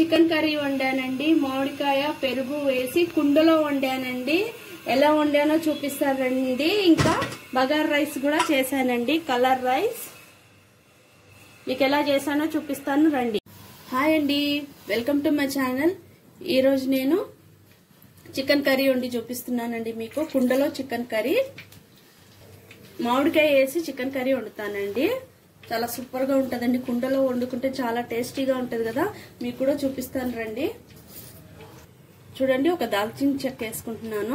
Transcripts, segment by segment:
chicken curry వండానండి మామిడికాయ పెరుగు వేసి కుండలో వండానండి ఎలా వండానో చూపిస్తానండి ఇంకా బగార్ రైస్ కూడా చేశానండి కలర్ రైస్ మీకు ఎలా చేశానో చూపిస్తాను రండి హాయ్ అండి వెల్కమ్ టు మై ఛానల్ ఈరోజు నేను చికెన్ కర్రీ వండి చూపిస్తున్నానండి మీకు కుండలో చికెన్ కర్రీ మామిడికాయ వేసి చికెన్ కర్రీ వండుతానండి చాలా సూపర్ గా ఉంటదండి కుండలో వండుకుంటే చాలా టేస్టీగా ఉంటది కదా మీకు కూడా చూపిస్తాను రండి చూడండి ఒక దాల్చిన చెక్క వేసుకుంటున్నాను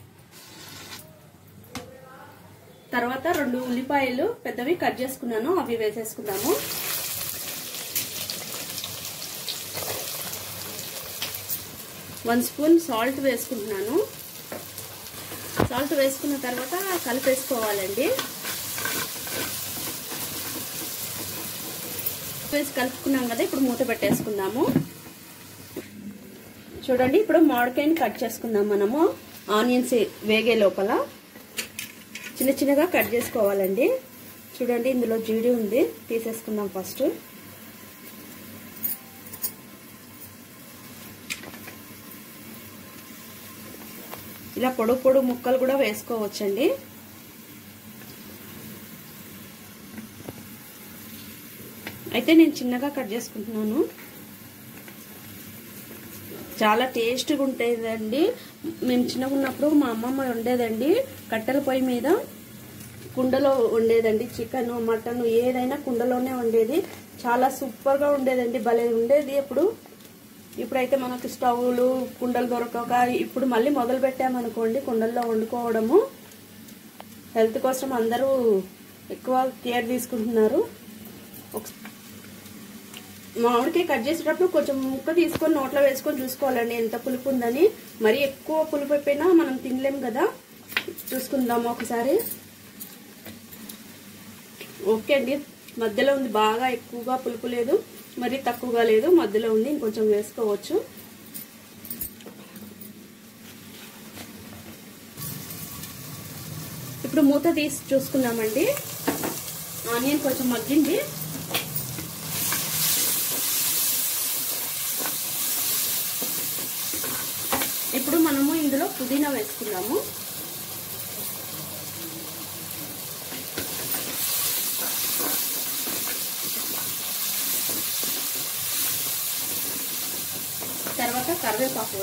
తర్వాత రెండు ఉల్లిపాయలు పెద్దవి కట్ చేసుకున్నాను అవి వేసేసుకున్నాము వన్ స్పూన్ సాల్ట్ వేసుకుంటున్నాను సాల్ట్ వేసుకున్న తర్వాత కలిపేసుకోవాలండి వేసి కలుపుకున్నాం కదా ఇప్పుడు మూత పెట్టేసుకుందాము చూడండి ఇప్పుడు మామిడికాయని కట్ చేసుకుందాం మనము ఆనియన్స్ వేగే లోపల చిన్న చిన్నగా కట్ చేసుకోవాలండి చూడండి ఇందులో జీడి ఉంది తీసేసుకుందాం ఫస్ట్ ఇలా పొడు పొడు ముక్కలు కూడా వేసుకోవచ్చండి అయితే నేను చిన్నగా కట్ చేసుకుంటున్నాను చాలా టేస్ట్గా ఉంటుందండి మేము చిన్నగా ఉన్నప్పుడు మా అమ్మమ్మ వండేదండి కట్టెల పొయ్యి మీద కుండలో వండేదండి చికెన్ మటన్ ఏదైనా కుండలోనే వండేది చాలా సూపర్గా ఉండేదండి భలే ఉండేది ఎప్పుడు ఇప్పుడైతే మనకు స్టవ్లు కుండలు దొరకక ఇప్పుడు మళ్ళీ మొదలు పెట్టామనుకోండి కుండల్లో వండుకోవడము హెల్త్ కోసం అందరూ ఎక్కువ కేర్ తీసుకుంటున్నారు ఒక మామిడికాయ కట్ చేసేటప్పుడు కొంచెం ముక్క తీసుకొని నోట్లో వేసుకొని చూసుకోవాలండి ఎంత పులుపు ఉందని మరీ ఎక్కువ పులుపు అయిపోయినా మనం తినలేం కదా చూసుకుందాము ఒకసారి ఓకే అండి మధ్యలో ఉంది బాగా ఎక్కువగా పులుపు లేదు మరీ తక్కువగా లేదు మధ్యలో ఉంది ఇంకొంచెం వేసుకోవచ్చు ఇప్పుడు మూత తీసి చూసుకుందామండి ఆనియన్ కొంచెం మగ్గింది ఇప్పుడు మనము ఇందులో పుదీనా వేసుకుందాము తర్వాత కరివేపాకు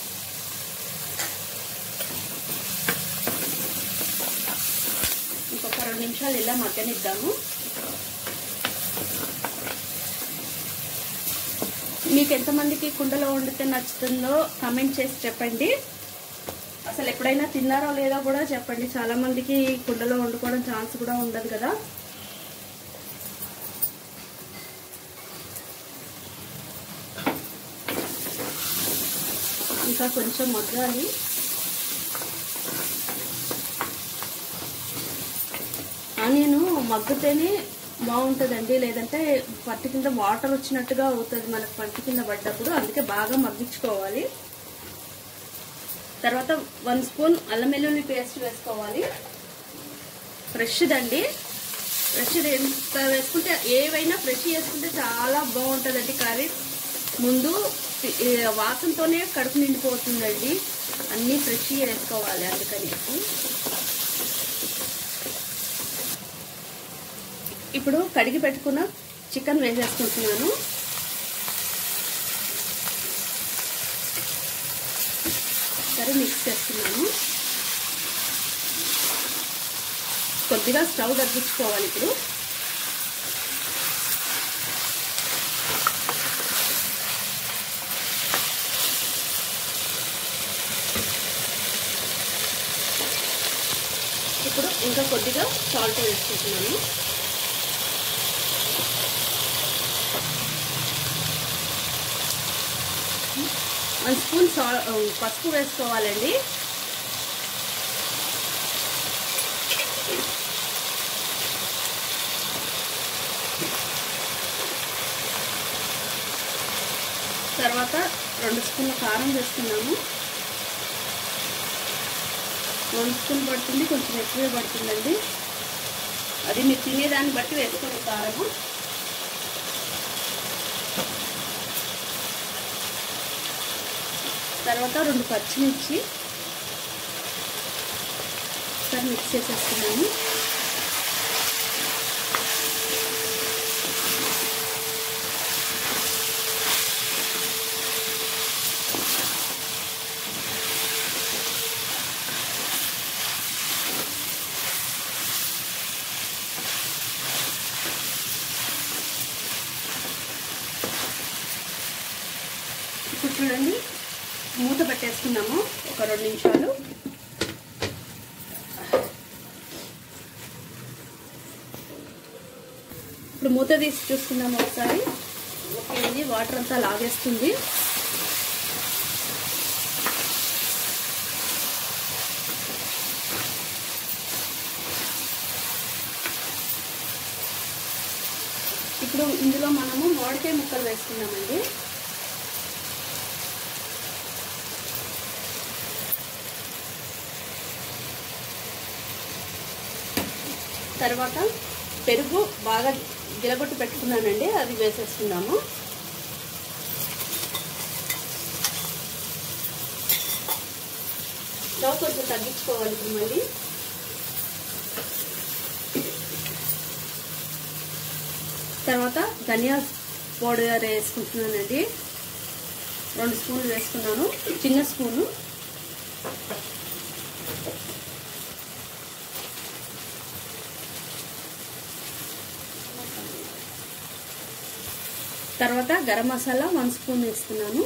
ఇంకొక రెండు నిమిషాలు ఇలా మగ్గనిద్దాము మీకు ఎంతమందికి కుండలో వండితే నచ్చుతుందో కమెంట్ చేసి చెప్పండి అసలు ఎప్పుడైనా తిన్నారో లేదో కూడా చెప్పండి చాలా మందికి కుండలో వండుకోవడం ఛాన్స్ కూడా ఉండదు కదా ఇంకా కొంచెం మగ్గాలి ఆనియన్ మగ్గితేనే బాగుంటుందండి లేదంటే పట్టు కింద వాటర్ వచ్చినట్టుగా అవుతుంది మనకు పట్టు కింద పడ్డప్పుడు అందుకే బాగా మగ్గించుకోవాలి తర్వాత వన్ స్పూన్ అల్లం వెల్లుల్లి పేస్ట్ వేసుకోవాలి ఫ్రెష్దండి ఫ్రెష్ ఎంత వేసుకుంటే ఏవైనా ఫ్రెష్ చేసుకుంటే చాలా బాగుంటుందండి కర్రీ ముందు వాసనతోనే కడుపు నిండిపోతుందండి అన్నీ ఫ్రెష్ వేసుకోవాలి అందుకని ఇప్పుడు కడిగి పెట్టుకున్న చికెన్ వేసేసుకుంటున్నాను సరే మిక్స్ చేస్తున్నాను కొద్దిగా స్టవ్ తగ్గించుకోవాలి ఇప్పుడు ఇప్పుడు ఇంకా కొద్దిగా సాల్ట్ వేసుకుంటున్నాను వన్ స్పూన్ సా పసుపు వేసుకోవాలండి తర్వాత రెండు స్పూన్ల కారం వేసుకున్నాము వన్ స్పూన్ పడుతుంది కొంచెం ఎక్కువే పడుతుందండి అది మీరు తినేదాన్ని బట్టి వేసుకోండి కారము తర్వాత రెండు పచ్చిమిర్చి ఒకసారి మిక్స్ చేసేస్తున్నాను ఇప్పుడు చూడండి మూత పెట్టేసుకున్నాము ఒక రెండు నిమిషాలు ఇప్పుడు మూత తీసి చూసుకుందాము ఒకసారి ఓకే ఇది వాటర్ అంతా లాగేస్తుంది ఇప్పుడు ఇందులో మనము మామిడికాయ ముక్కలు వేసుకున్నామండి తర్వాత పెరుగు బాగా గిలగొట్టు పెట్టుకున్నానండి అది వేసేసుకుందాము స్టవ్ కొంచెం తగ్గించుకోవాలి ఇప్పుడు మళ్ళీ తర్వాత ధనియా పౌడర్ వేసుకుంటున్నానండి రెండు స్పూన్లు వేసుకున్నాను చిన్న స్పూను తర్వాత గరం మసాలా వన్ స్పూన్ వేస్తున్నాను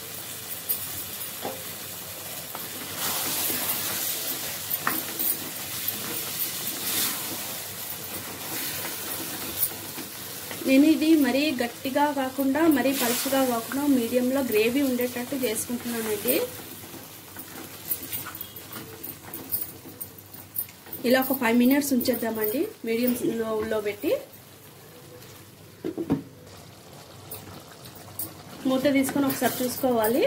నేను ఇది మరీ గట్టిగా కాకుండా మరీ పలుచగా కాకుండా మీడియంలో గ్రేవీ ఉండేటట్టు చేసుకుంటున్నానండి ఇలా ఒక ఫైవ్ మినిట్స్ ఉంచేద్దామండి మీడియం లో పెట్టి మూత తీసుకొని ఒకసారి చూసుకోవాలి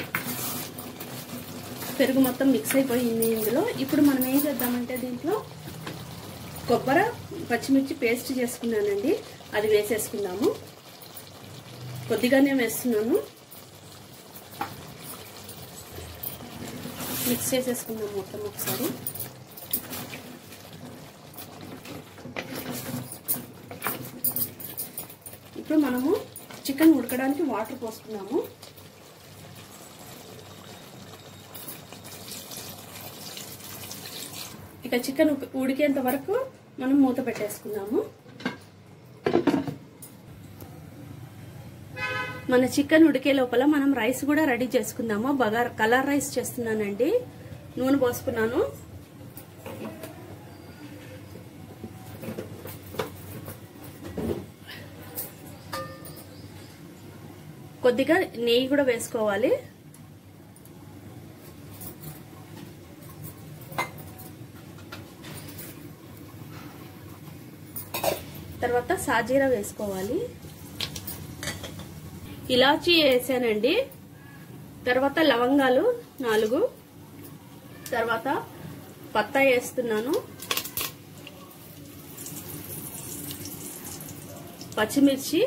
పెరుగు మొత్తం మిక్స్ అయిపోయింది ఇందులో ఇప్పుడు మనం ఏం చేద్దామంటే దీంట్లో కొబ్బరి పచ్చిమిర్చి పేస్ట్ చేసుకున్నానండి అది వేసేసుకుందాము కొద్దిగానే వేస్తున్నాను మిక్స్ చేసేసుకుందాం మొత్తం ఒకసారి ఇప్పుడు మనము చికెన్ ఉడకడానికి వాటర్ పోసుకున్నాము ఇక చికెన్ ఉడికేంత వరకు మనం మూత పెట్టేసుకుందాము మన చికెన్ ఉడికే లోపల మనం రైస్ కూడా రెడీ చేసుకుందాము బగార్ కలర్ రైస్ చేస్తున్నానండి నూనె పోసుకున్నాను కొద్దిగా నెయ్యి కూడా వేసుకోవాలి తర్వాత సాజీరా వేసుకోవాలి ఇలాచీ వేసానండి తర్వాత లవంగాలు నాలుగు తర్వాత పత్తా వేస్తున్నాను పచ్చిమిర్చి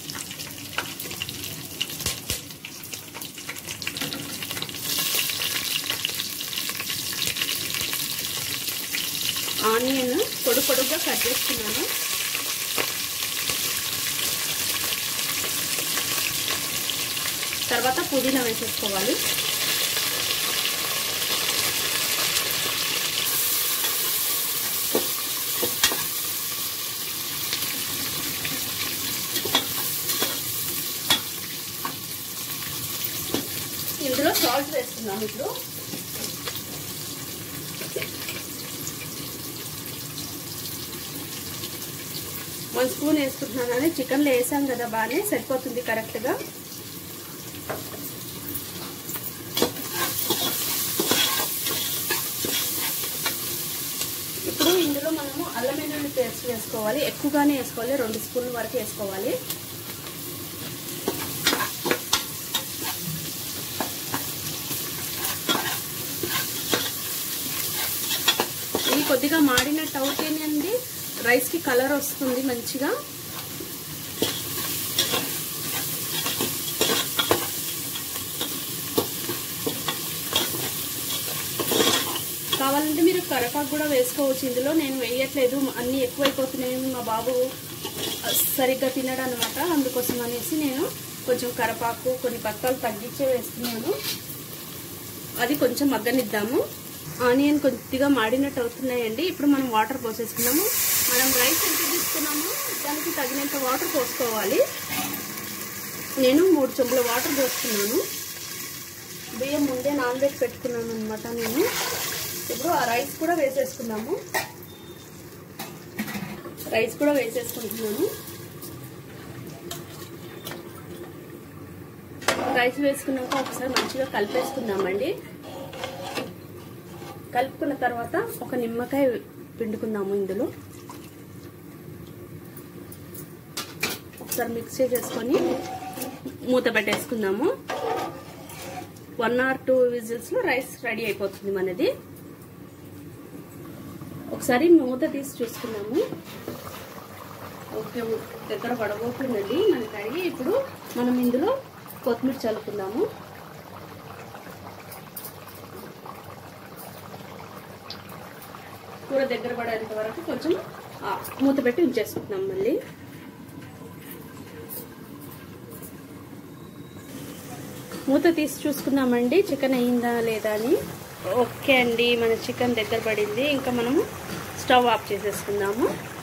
ఆనియన్ పొడి పొడుగ్గా కట్ చేసుకున్నాను తర్వాత పుదీనా వేసేసుకోవాలి ఇందులో సాల్ట్ వేస్తున్నాను ఇప్పుడు వన్ స్పూన్ వేసుకుంటున్నాను చికెన్లో వేసాం కదా బాగానే సరిపోతుంది కరెక్ట్గా ఇప్పుడు ఇందులో మనము అల్లం వెల్లుల్లి పేస్ట్ వేసుకోవాలి ఎక్కువగానే వేసుకోవాలి రెండు స్పూన్ల వరకు వేసుకోవాలి ఇది కొద్దిగా మాడినట్టు అవుతేనండి రైస్కి కలర్ వస్తుంది మంచిగా కరపాకు కూడా వేసుకోవచ్చు ఇందులో నేను వేయట్లేదు అన్నీ ఎక్కువైపోతున్నాయి మా బాబు సరిగ్గా తినడం అనమాట అందుకోసం అనేసి నేను కొంచెం కరపాకు కొన్ని పత్తాలు తగ్గించే వేస్తున్నాను అది కొంచెం మగ్గనిద్దాము ఆనియన్ కొద్దిగా మాడినట్టు అవుతున్నాయండి ఇప్పుడు మనం వాటర్ పోసేసుకున్నాము మనం రైస్ ఎంత తీసుకున్నామో దానికి తగినంత వాటర్ పోసుకోవాలి నేను మూడు చెంబుల వాటర్ పోసుకున్నాను బియ్యం ముందే నానబెట్టి పెట్టుకున్నాను అనమాట నేను ఇప్పుడు ఆ రైస్ కూడా వేసేసుకున్నాము రైస్ కూడా వేసేసుకుంటున్నాను రైస్ వేసుకున్నాక ఒకసారి మంచిగా కలిపేసుకుందామండి కలుపుకున్న తర్వాత ఒక నిమ్మకాయ పిండుకుందాము ఇందులో ఒకసారి మిక్స్ చేసేసుకొని మూత పెట్టేసుకుందాము వన్ ఆర్ టూ విజిల్స్ లో రైస్ రెడీ అయిపోతుంది మనది ఒకసారి మూత తీసి చూసుకుందాము ఓకే దగ్గర పడబోతుందండి మన కడిగి ఇప్పుడు మనం ఇందులో కొత్తిమీర చల్లుకుందాము కూర దగ్గర పడేంత వరకు కొంచెం ఆ, మూత పెట్టి ఉంచేసుకుందాం మళ్ళీ మూత తీసి చూసుకున్నామండి చికెన్ అయిందా లేదా అని ఓకే అండి మన చికెన్ దగ్గర పడింది ఇంకా మనము స్టవ్ ఆఫ్ చేసేసుకుందాము